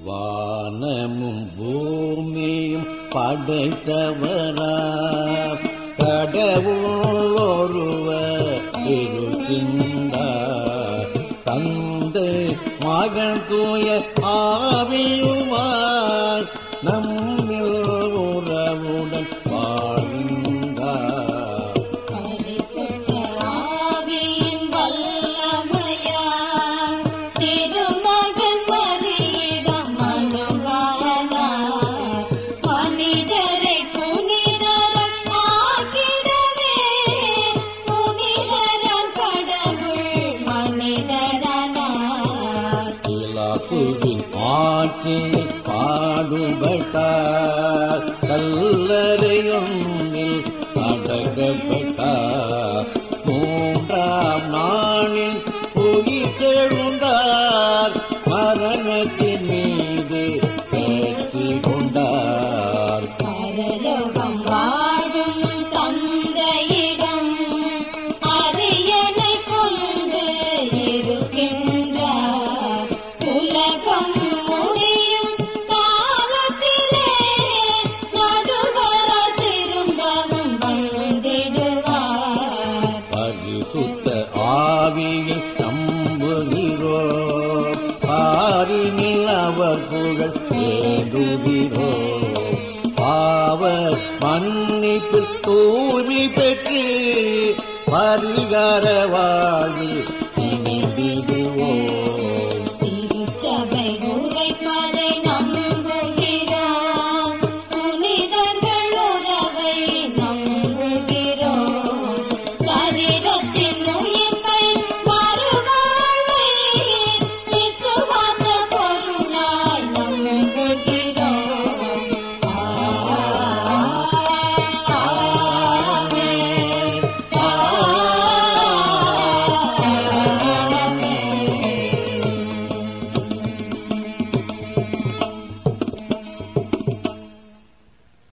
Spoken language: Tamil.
வானமும் பூமியும் படைத்தவரா கடவுள் ஒருவர் இருக்கின்றார் தந்தை மகன் தூய ஆவியுமார் நம்மில் உறவுடன் வாழ்ந்தார் பரிசுத்த ஆவியின் வல்லமையால் திருமகன் மறியிடம் அணுகானார். மனிதரை புனிதரம் ஆக்கிடவே புனிதராம் கடவுள் மனிதரானார். இலாப்புவின் ஆட்சியில் பாடுபட்டார் கல்லறையொன்றில் அடக்கப்பட்டார் மூன்றாம் நாளில் உயிர்த்தெழுந்தார் மரணத்தின் மீது வெற்றி கொண்டார் பரலோகம் வாழும் தந்தையிடம் அரியணை கொண்டு இருக்கின்றார் உலகம் முடியும் காலத்திலே நடுவர திரும்பவும் வந்திடுவார் பரிசுத்த ஆவியை நம்புகிறோம் பாரினில் அவர் புகழ் தேடுகிறோம் பாவ மன்னிப்பு தூய்மை பெற்று பரிகார வாழ்வில்